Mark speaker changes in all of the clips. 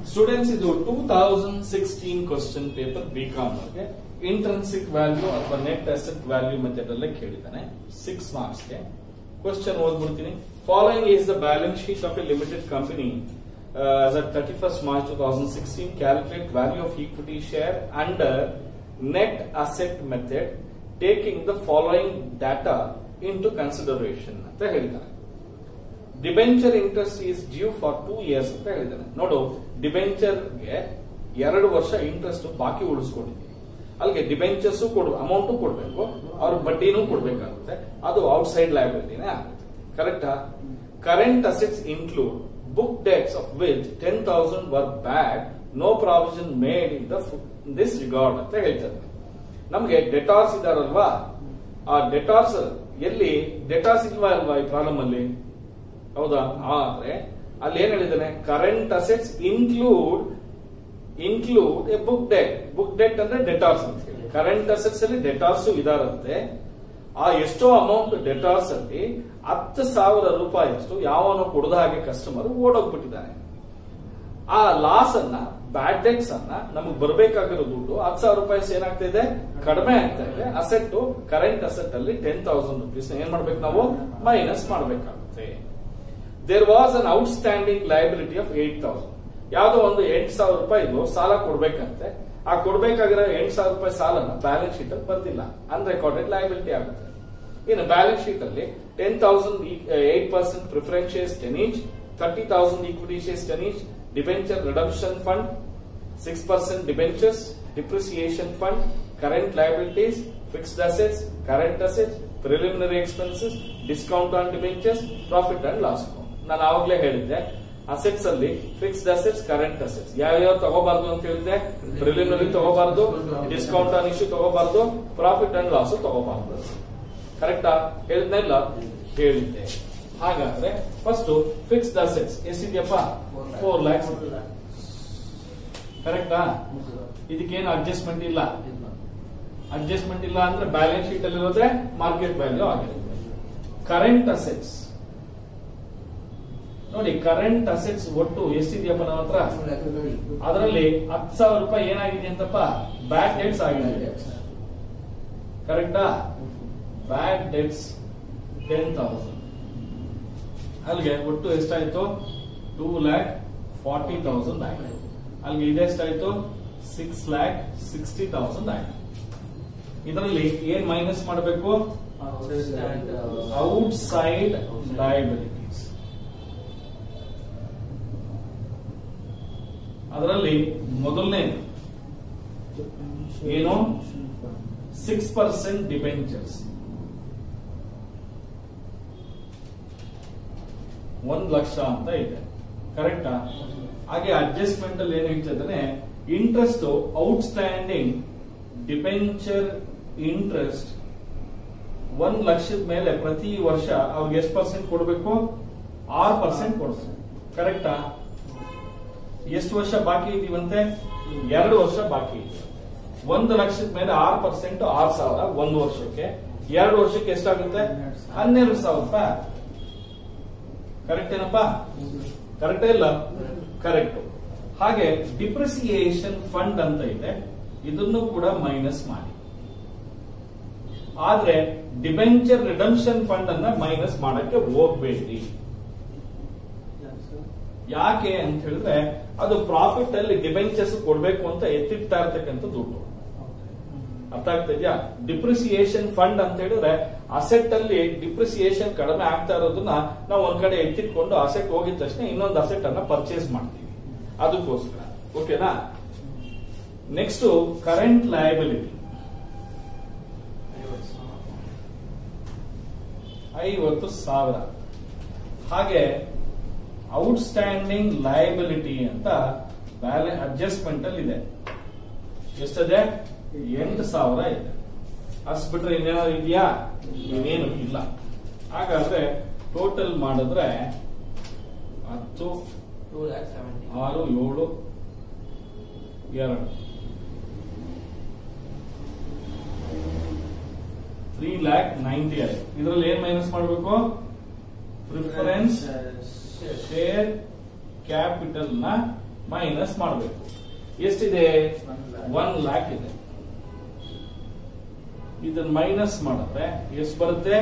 Speaker 1: Students ಇದು two thousand sixteen question paper B com intrinsic value ಅಥವಾ net asset value method ಅಲ್ಲೇ ಕೇಳಿದ್ದಾನೆ six marks ಗೆ question ಓದ್ಬಿಡ್ತೀನಿ following is the balance sheet of a limited company as at 31st March 2016 calculate value of equity share under net asset method taking the following data into consideration ಅಂತ ಹೇಳಿದ್ದಾರೆ debenture interest is due for two years ಅಂತ ಹೇಳಿದ್ದಾನೆ ನೋಡು ಡಿಬೆಂಚರ್ಗೆ ಎರಡು ವರ್ಷ interest ಬಾಕಿ ಉಳಿಸ್ಕೊಂಡಿದ್ದೀವಿ ಅಲ್ಲಿಗೆ debentures ಕೊಡ್ amount ಕೊಡ್ಬೇಕು ಅವ್ರ ಬಡ್ಡಿನೂ ಕೊಡ್ಬೇಕಾಗುತ್ತೆ ಅದು ಔಟ್ಸೈಡ್ ಲೈಬಿಲಿಟಿನೇ ಆಗುತ್ತೆ ಕರೆಕ್ಟಾ current assets include book debts of which ten thousand were bad no provision made in the this regard ಅಂತ ಹೇಳ್ತಾರೆ ನಮ್ಗೆ ಡೆಟಾರ್ಸ್ ಇದಾರಲ್ವಾ ಆ ಡೆಟಾರ್ಸ್ ಎಲ್ಲಿ ಡೆಟಾರ್ಸ್ ಇಲ್ವಾ ಅಲ್ವಾ ಈ ಪ್ರಾಬ್ಲಮ್ ಅಲ್ಲಿ ಹೌದಾ ಆದ್ರೆ ಅಲ್ಲಿ ಏನ್ ಹೇಳಿದಾನೆ current assets include include a book debt book debt ಅಂದ್ರೆ ಡೆಟಾರ್ಸ್ ಅಂತ ಹೇಳಿ ಕರೆಂಟ್ ಅಸೆಟ್ಸ್ ಅಲ್ಲಿ ಡೆಟಾರ್ಸ್ ಇದಾರಂತೆ ಆ ಎಷ್ಟೋ ಅಮೌಂಟ್ ಡೆಟಾರ್ಸ್ ಅಲ್ಲಿ ಹತ್ತು ಸಾವಿರ ರೂಪಾಯಿ ಅಷ್ಟು ಯಾವನೋ ಕೊಡದ ಹಾಗೆ ಕಸ್ಟಮರ್ ಓಡೋಗ್ಬಿಟ್ಟಿದ್ದಾನೆ ಆ ಲಾಸ್ ಅನ್ನ ಬ್ಯಾಡ್ ಡೆಟ್ಸ್ ಅನ್ನ ನಮಗೆ ಬರಬೇಕಾಗಿರೋ ದುಡ್ಡು ಹತ್ತು ಸಾವಿರ ರೂಪಾಯಿ ಏನಾಗ್ತಾ ಇದೆ ಕಡಿಮೆ ಆಗ್ತಾ ಇದೆ ಅಸೆಟ್ ಕರೆಂಟ್ ಅಸೆಟ್ ಅಲ್ಲಿ ಟೆನ್ ತೌಸಂಡ್ ರುಪೀಸ್ ಏನ್ ಮಾಡ್ಬೇಕು ನಾವು ಮೈನಸ್ ಮಾಡಬೇಕಾಗುತ್ತೆ there was an outstanding liability of eight thousand ಯಾವ್ದೋ ಒಂದು ಎಂಟು ಸಾವಿರ ರೂಪಾಯಿ ಸಾಲ ಕೊಡ್ಬೇಕಂತೆ ಆ ಕೊಡ್ಬೇಕಾಗಿರೋ ಎಂಟು ಸಾವಿರ ರೂಪಾಯಿ ಸಾಲನ ಬ್ಯಾಲೆನ್ಸ್ ಶೀಟ್ ಅಲ್ಲಿ ಬರ್ತಿಲ್ಲ ಅನ್ರೆಕಾರ್ಡೆಡ್ ಲೈಬಿಲಿಟಿ ಆಗುತ್ತೆ ಇನ್ನು ಬ್ಯಾಲೆನ್ಸ್ ಶೀಟ್ ಅಲ್ಲಿ ten thousand eight percent preference shares ten each thirty thousand equity shares ten each debenture redemption fund six percent debentures depreciation fund current liabilities fixed assets current assets preliminary expenses discount on debentures profit and loss account ನಾನು ಆವಾಗಲೇ ಹೇಳಿದ್ದೆ assets ಅಲ್ಲಿ fixed assets current assets ಯಾವ್ಯಾವ ತಗೋಬಾರ್ದು ಅಂತ ಹೇಳಿದ್ದೆ preliminary ತಗೋಬಾರ್ದು discount on issue ತಗೋಬಾರ್ದು ಪ್ರಾಫಿಟ್ ಅಂಡ್ ಲಾಸ್ ತಗೋಬಾರ್ದು ಕರೆಕ್ಟಾ ಹೇಳಿದ್ನ ಇಲ್ಲ ಹೇಳಿದ್ದೆ ಹಾಗಾದ್ರೆ ಫಸ್ಟ್ ಫಿಕ್ಸ್ಡ್ ಅಸೆಟ್ಸ್ ಎಷ್ಟಿದೆಯಪ್ಪ ಫೋರ್ ಲ್ಯಾಕ್ಸ್ ಕರೆಕ್ಟಾ ಇದಕ್ಕೇನು ಅಡ್ಜಸ್ಟ್ಮೆಂಟ್ ಇಲ್ಲ ಅಡ್ಜಸ್ಟ್ಮೆಂಟ್ ಇಲ್ಲ ಅಂದ್ರೆ ಬ್ಯಾಲೆನ್ಸ್ ಶೀಟ್ ಅಲ್ಲಿ ಇರೋದ್ರೆ ಮಾರ್ಕೆಟ್ ವ್ಯಾಲ್ಯೂ ಆಗಿರುತ್ತೆ ಕರೆಂಟ್ ಅಸೆಟ್ಸ್ ನೋಡಿ ಕರೆಂಟ್ ಅಸೆಟ್ಸ್ ಒಟ್ಟು ಎಷ್ಟಿದೆಯಪ್ಪ ನಮ್ಮ ಹತ್ರ ಅದರಲ್ಲಿ ಹತ್ತು ಸಾವಿರ ರೂಪಾಯಿ ಏನಾಗಿದೆ ಅಂತಪ್ಪ ಬ್ಯಾಡ್ ಡೆಟ್ಸ್ ಆಗಿದೆ ಕರೆಕ್ಟಾ ಬ್ಯಾಡ್ ಡೆಟ್ಸ್ ಟೆನ್ ತೌಸಂಡ್ ಅಲ್ಲಿಗೆ ಒಟ್ಟು ಎಷ್ಟಾಯ್ತು ಟೂ ಲ್ಯಾಕ್ ಫಾರ್ಟಿ ತೌಸಂಡ್ ಆಯ್ತು ಅಲ್ಲಿಗೆ ಇದೆಷ್ಟಾಯ್ತು ಸಿಕ್ಸ್ ಲ್ಯಾಕ್ ಸಿಕ್ಸ್ಟಿ ತೌಸಂಡ್ ಆಯ್ತು ಇದರಲ್ಲಿ ಏನ್ ಮೈನಸ್ ಮಾಡಬೇಕು ಔಟ್ ಸೈಡ್ ಲಯಬಿಲಿಟೀಸ್ ಅದರಲ್ಲಿ ಮೊದಲನೇ ಏನು ಸಿಕ್ಸ್ ಪರ್ಸೆಂಟ್ ಡಿಬೆಂಚರ್ಸ್ ಒಂದ್ ಲಕ್ಷ ಅಂತ ಇದೆ ಕರೆಕ್ಟಾ ಹಾಗೆ ಅಡ್ಜಸ್ಟ್ಮೆಂಟ್ ಅಲ್ಲಿ ಏನ್ ಹೇಳ್ತಿದ್ದಾನೆ interest outstanding debenture interest ಒಂದ್ ಲಕ್ಷದ ಮೇಲೆ ಪ್ರತಿ ವರ್ಷ ಅವ್ರಿಗೆ ಎಷ್ಟು ಪರ್ಸೆಂಟ್ ಕೊಡಬೇಕು ಆರು ಪರ್ಸೆಂಟ್ ಕೊಡ್ಬೇಕು ಕರೆಕ್ಟಾ ಎಷ್ಟು ವರ್ಷ ಬಾಕಿ ಇದೀವಂತೆ ಎರಡು ವರ್ಷ ಬಾಕಿ ಇದೆ ಒಂದು ಲಕ್ಷದ ಮೇಲೆ ಆರು ಪರ್ಸೆಂಟ್ ಆರು ಸಾವಿರ ಒಂದು ವರ್ಷಕ್ಕೆ ಎರಡು ವರ್ಷಕ್ಕೆ ಎಷ್ಟಾಗುತ್ತೆ ಹನ್ನೆರಡು ಸಾವಿರ ರೂಪಾಯಿ ಕರೆಕ್ಟ್ ಏನಪ್ಪಾ ಕರೆಕ್ಟ್ ಇಲ್ಲ ಕರೆಕ್ಟ್ ಹಾಗೆ ಡಿಪ್ರಿಸಿಯೇಷನ್ ಫಂಡ್ ಅಂತ ಇದೆ ಇದನ್ನು ಕೂಡ ಮೈನಸ್ ಮಾಡಿ ಆದ್ರೆ ಡಿಬೆಂಚರ್ ರಿಡಮ್ಷನ್ ಫಂಡ್ ಅನ್ನ ಮೈನಸ್ ಮಾಡಕ್ಕೆ ಹೋಗ್ಬೇಡಿ ಯಾಕೆ ಅಂತ ಹೇಳಿದ್ರೆ ಅದು ಪ್ರಾಫಿಟ್ ಅಲ್ಲಿ ಡಿಬೆಂಚರ್ಸ್ ಕೊಡ್ಬೇಕು ಅಂತ ಎತ್ತಿಡ್ತಾ ಇರ್ತಕ್ಕಂಥ ದುಡ್ಡು ಅರ್ಥ ಆಗ್ತಾ ಇದೆಯಾ ಡಿಪ್ರಿಸಿಯೇಷನ್ ಫಂಡ್ ಅಂತ ಹೇಳಿದ್ರೆ ಅಸೆಟ್ ಅಲ್ಲಿ ಡಿಪ್ರಿಸಿಯೇಷನ್ ಕಡಿಮೆ ಆಗ್ತಾ ಇರೋದನ್ನ ನಾವು ಒಂದ್ ಕಡೆ ಎತ್ತಿಟ್ಕೊಂಡು ಅಸೆಟ್ ಹೋಗಿದ ತಕ್ಷಣ ಇನ್ನೊಂದು ಅಸೆಟ್ ಅನ್ನ ಪರ್ಚೇಸ್ ಮಾಡ್ತೀವಿ ಅದಕ್ಕೋಸ್ಕರ ಓಕೆನಾ ನೆಕ್ಸ್ಟ್ ಕರೆಂಟ್ ಲಯಬಿಲಿಟಿ ಐವತ್ತು ಸಾವಿರ ಹಾಗೆ ಔಟ್ ಸ್ಟ್ಯಾಂಡಿಂಗ್ ಲಯಬಿಲಿಟಿ ಅಂತ ಬ್ಯಾಲೆನ್ಸ್ ಅಡ್ಜಸ್ಟ್ಮೆಂಟ್ ಅಲ್ಲಿ ಇದೆ ಎಷ್ಟಿದೆ ಎಂಟು ಸಾವಿರ ಇದೆ ಅಷ್ಟು ಬಿಟ್ರೆ ಇನ್ನೇನಾದ್ರು ಇದೆಯಾ ಇನ್ನೇನು ಇಲ್ಲ ಹಾಗಾದ್ರೆ ಟೋಟಲ್ ಮಾಡಿದ್ರೆ ಹತ್ತು ಆರು ಏಳು ಎರಡು ತ್ರೀ ಲ್ಯಾಕ್ ನೈಂಟಿ ಆಯ್ತು ಇದರಲ್ಲಿ ಏನ್ ಮೈನಸ್ ಮಾಡಬೇಕು ಪ್ರಿಫರೆನ್ಸ್ ಶೇರ್ ಕ್ಯಾಪಿಟಲ್ ನ ಮೈನಸ್ ಮಾಡಬೇಕು ಎಷ್ಟಿದೆ ಒನ್ ಲ್ಯಾಕ್ ಇದೆ ಇದನ್ನ ಮೈನಸ್ ಮಾಡಿದ್ರೆ ಎಷ್ಟು ಬರುತ್ತೆ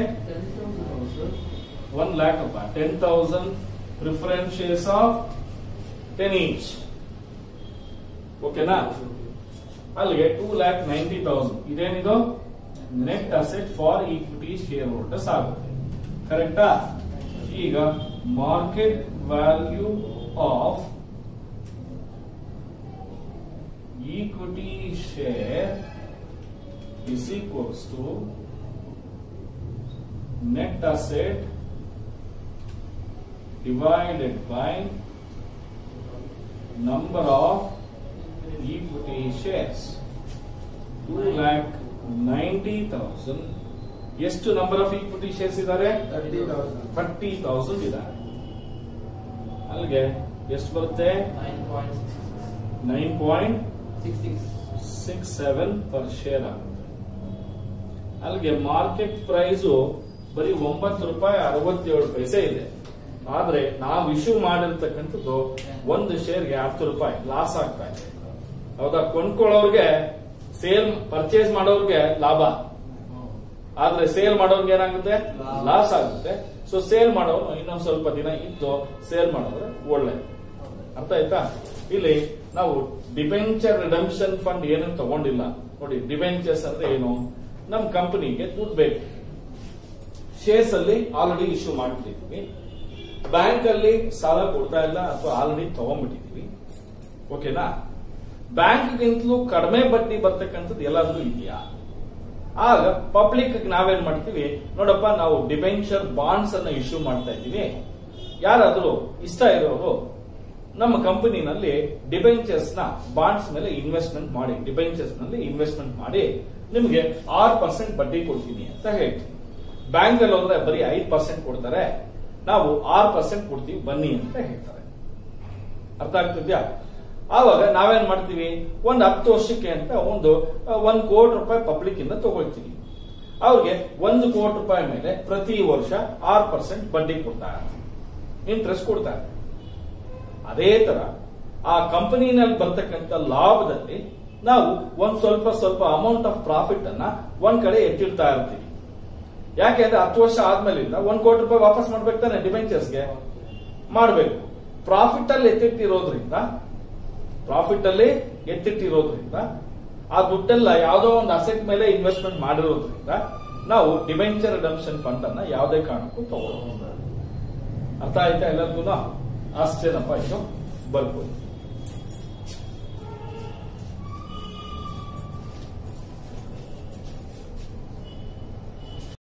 Speaker 1: ಒನ್ ಲ್ಯಾಕ್ ಅಪ್ಪ ten thousand preference shares of ten each ಓಕೆನಾ ಅಲ್ಲಿಗೆ ಟೂ ಲ್ಯಾಕ್ ನೈಂಟಿ ತೌಸಂಡ್ ಇದೇನಿದು net asset for equity shareholders ಆಗುತ್ತೆ ಕರೆಕ್ಟಾ ಈಗ market value of equity share is equals to net asset divided by number of equity shares. Two lakh ninety thousand. ಎಷ್ಟು number of equity shares ಇದ್ದಾರೆ thirty thousand ಇದ್ದಾರೆ ಅಲ್ಲಿಗೆ ಎಷ್ಟು ಬರುತ್ತೆ nine point six seven per share ಆಗುತ್ತೆ ಅಲ್ಲಿಗೆ market price ಬರೀ ಒಂಬತ್ತು ರೂಪಾಯಿ ಅರವತ್ತೇಳು ಪೈಸೆ ಇದೆ ಆದ್ರೆ ನಾವು ಇಶ್ಯೂ ಮಾಡಿರ್ತಕ್ಕಂಥದ್ದು ಒಂದು ಶೇರ್ಗೆ ಹತ್ತು ರೂಪಾಯಿ ಲಾಸ್ ಆಗ್ತಾ ಇದೆ ಹೌದಾ ಕೊಂಡ್ಕೊಳ್ಳೋರ್ಗೆ ಸೇಲ್ ಪರ್ಚೇಸ್ ಮಾಡೋರ್ಗೆ ಲಾಭ ಆದ್ರೆ ಸೇಲ್ ಮಾಡೋರ್ಗೆ ಏನಾಗುತ್ತೆ
Speaker 2: ಲಾಭ.
Speaker 1: ಲಾಸ್ ಆಗುತ್ತೆ ಸೊ ಸೇಲ್ ಮಾಡೋರು ಇನ್ನೊಂದ್ ಸ್ವಲ್ಪ ದಿನ ಇದ್ದು ಸೇಲ್ ಮಾಡಿದ್ರೆ ಒಳ್ಳೆ ಅರ್ಥ ಆಯ್ತಾ ಇಲ್ಲಿ ನಾವು ಡಿಬೆಂಚರ್ ರಿಡಂಪ್ಷನ್ ಫಂಡ್ ಏನನ್ನು ತಗೊಂಡಿಲ್ಲ ನೋಡಿ ಡಿಬೆಂಚರ್ಸ್ ಅಂದ್ರೆ ಏನು ನಮ್ ಕಂಪನಿಗೆ ದುಡ್ಡು ಬೇಕು ಶೇರ್ಸ್ ಅಲ್ಲಿ ಆಲ್ರೆಡಿ ಇಶ್ಯೂ ಮಾಡ್ಬಿಟ್ಟಿದ್ವಿ ಬ್ಯಾಂಕ್ ಅಲ್ಲಿ ಸಾಲ ಕೊಡ್ತಾ ಇಲ್ಲ ಅಥವಾ ಆಲ್ರೆಡಿ ತಗೊಂಡ್ಬಿಟ್ಟಿದೀವಿ ಓಕೆನಾ ಬ್ಯಾಂಕ್ಗಿಂತಲೂ ಕಡಿಮೆ ಬಡ್ಡಿ ಬರ್ತಕ್ಕಂಥದ್ದು ಎಲ್ಲಾದ್ರೂ ಇದೆಯಾ ಆಗ ಪಬ್ಲಿಕ್ ನಾವೇನ್ ಮಾಡ್ತೀವಿ ನೋಡಪ್ಪ ನಾವು ಡಿಬೆಂಚರ್ ಬಾಂಡ್ಸ್ ಅನ್ನ ಇಶ್ಯೂ ಮಾಡ್ತಾ ಇದ್ದೀವಿ ಯಾರಾದ್ರೂ ಇಷ್ಟ ಇರೋರು ನಮ್ಮ ಕಂಪನಿನಲ್ಲಿ ಡಿಬೆಂಚರ್ಸ್ ನ ಬಾಂಡ್ಸ್ ಮೇಲೆ ಇನ್ವೆಸ್ಟ್ಮೆಂಟ್ ಮಾಡಿ ಡಿಬೆಂಚರ್ಸ್ ನಲ್ಲಿ ಇನ್ವೆಸ್ಟ್ಮೆಂಟ್ ಮಾಡಿ ನಿಮ್ಗೆ ಆರು ಪರ್ಸೆಂಟ್ ಬಡ್ಡಿ ಕೊಡ್ತೀನಿ ಅಂತ ಹೇಳ್ತೀವಿ ಬ್ಯಾಂಕ್ ಅಲ್ಲಿ ಹೋದ್ರೆ ಬರೀ ಐದು ಪರ್ಸೆಂಟ್ ಕೊಡ್ತಾರೆ ನಾವು ಆರು ಪರ್ಸೆಂಟ್ ಕೊಡ್ತೀವಿ ಬನ್ನಿ ಅಂತ ಹೇಳ್ತಾರೆ ಅರ್ಥ ಆಗ್ತಿದ್ಯಾ ಆವಾಗ ನಾವೇನ್ ಮಾಡ್ತೀವಿ ಒಂದು ಹತ್ತು ವರ್ಷಕ್ಕೆ ಅಂತ ಒಂದು ಅಹ್, ಒಂದ್ ಕೋಟಿ ರೂಪಾಯಿ ಪಬ್ಲಿಕ್ ಇಂದ ತಗೊಳ್ತೀವಿ ಅವ್ರಿಗೆ ಒಂದು ಕೋಟಿ ರೂಪಾಯಿ ಮೇಲೆ ಪ್ರತಿ ವರ್ಷ ಆರು ಪರ್ಸೆಂಟ್ ಬಡ್ಡಿ ಕೊಡ್ತಾರೆ ಇಂಟ್ರೆಸ್ಟ್ ಕೊಡ್ತಾರೆ ಅದೇ ತರ ಆ ಕಂಪನಿನಲ್ಲಿ ಬರ್ತಕ್ಕಂಥ ಲಾಭದಲ್ಲಿ ನಾವು ಒಂದ್ ಸ್ವಲ್ಪ ಸ್ವಲ್ಪ ಅಮೌಂಟ್ ಆಫ್ ಪ್ರಾಫಿಟ್ ಅನ್ನ ಒಂದ್ ಕಡೆ ಎತ್ತಿಡ್ತಾ ಇರ್ತೀವಿ ಯಾಕೆಂದ್ರೆ ಹತ್ತು ವರ್ಷ ಆದ್ಮೇಲಿಂದ ಒಂದ್ ಕೋಟಿ ರೂಪಾಯಿ ವಾಪಸ್ ಮಾಡ್ಬೇಕು ತಾನೆ ಡಿಬೆಂಚರ್ಸ್ಗೆ ಮಾಡಬೇಕು ಪ್ರಾಫಿಟ್ ಅಲ್ಲಿ ಎತ್ತಿಟ್ಟಿರೋದ್ರಿಂದ ಪ್ರಾಫಿಟ್ ಅಲ್ಲಿ ಎತ್ತಿಟ್ಟಿರೋದ್ರಿಂದ ಆ ದುಡ್ಡೆಲ್ಲ ಯಾವುದೋ ಒಂದು ಅಸೆಟ್ ಮೇಲೆ ಇನ್ವೆಸ್ಟ್ಮೆಂಟ್ ಮಾಡಿರೋದ್ರಿಂದ ನಾವು ಡಿಬೆಂಚರ್ ರಿಡಂಪ್ಷನ್ ಫಂಡ್ ಅನ್ನ ಯಾವುದೇ ಕಾರಣಕ್ಕೂ ತಗೊಳ್ಳೋದು ಅರ್ಥ ಆಯ್ತಾ ಎಲ್ಲರಿಗೂ ಅಷ್ಟೇನಪ್ಪ ಇದು ಬರ್ಬೋದು